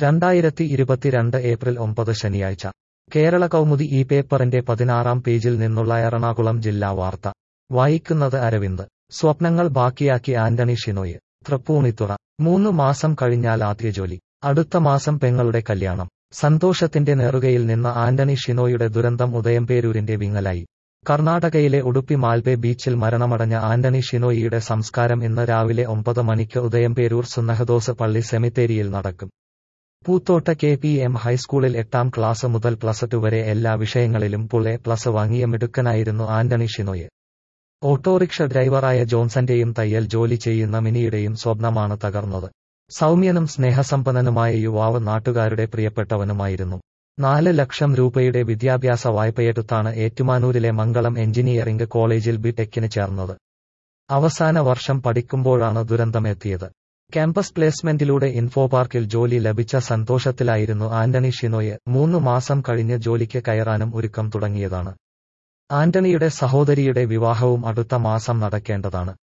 രണ്ടായിരത്തി ഇരുപത്തിരണ്ട് ഏപ്രിൽ ഒമ്പത് ശനിയാഴ്ച കേരള കൗമുദി ഈ പേപ്പറിന്റെ പതിനാറാം പേജിൽ നിന്നുള്ള എറണാകുളം ജില്ലാ വാർത്ത വായിക്കുന്നത് അരവിന്ദ് സ്വപ്നങ്ങൾ ബാക്കിയാക്കി ആന്റണി ഷിനോയ് തൃപ്പൂണിത്തുറ മൂന്ന് മാസം കഴിഞ്ഞാൽ ആദ്യ ജോലി അടുത്ത മാസം പെങ്ങളുടെ കല്യാണം സന്തോഷത്തിന്റെ നെറുകയിൽ നിന്ന് ആന്റണി ഷിനോയുടെ ദുരന്തം ഉദയംപേരൂരിന്റെ വിങ്ങലായി കർണാടകയിലെ ഉടുപ്പി മാൽപേ ബീച്ചിൽ മരണമടഞ്ഞ ആന്റണി ഷിനോയിയുടെ സംസ്കാരം ഇന്ന് രാവിലെ ഒമ്പത് മണിക്ക് ഉദയംപേരൂർ സുന്നഹദോസ് പള്ളി സെമിത്തേരിയിൽ നടക്കും പൂത്തോട്ട കെ പി എം ഹൈസ്കൂളിൽ എട്ടാം ക്ലാസ് മുതൽ പ്ലസ് ടു വരെ എല്ലാ വിഷയങ്ങളിലും പുൾ എ പ്ലസ് വാങ്ങിയ മിടുക്കനായിരുന്നു ആന്റണി ഷിനോയ് ഓട്ടോറിക്ഷ ഡ്രൈവറായ ജോൺസന്റെയും തയ്യൽ ജോലി ചെയ്യുന്ന മിനിയുടെയും സ്വപ്നമാണ് തകർന്നത് സൗമ്യനും സ്നേഹസമ്പന്നനുമായ യുവാവ് നാട്ടുകാരുടെ പ്രിയപ്പെട്ടവനുമായിരുന്നു നാല് ലക്ഷം രൂപയുടെ വിദ്യാഭ്യാസ വായ്പയെടുത്താണ് ഏറ്റുമാനൂരിലെ മംഗളം എഞ്ചിനീയറിംഗ് കോളേജിൽ ബിടെക്കിന് ചേർന്നത് അവസാന വർഷം പഠിക്കുമ്പോഴാണ് ദുരന്തമെത്തിയത് ക്യാമ്പസ് പ്ലേസ്മെന്റിലൂടെ ഇൻഫോപാർക്കിൽ ജോലി ലഭിച്ച സന്തോഷത്തിലായിരുന്നു ആന്റണി ഷിനോയ് മൂന്ന് മാസം കഴിഞ്ഞ് ജോലിക്ക് കയറാനും ഒരുക്കം തുടങ്ങിയതാണ് ആന്റണിയുടെ സഹോദരിയുടെ വിവാഹവും അടുത്ത മാസം നടക്കേണ്ടതാണ്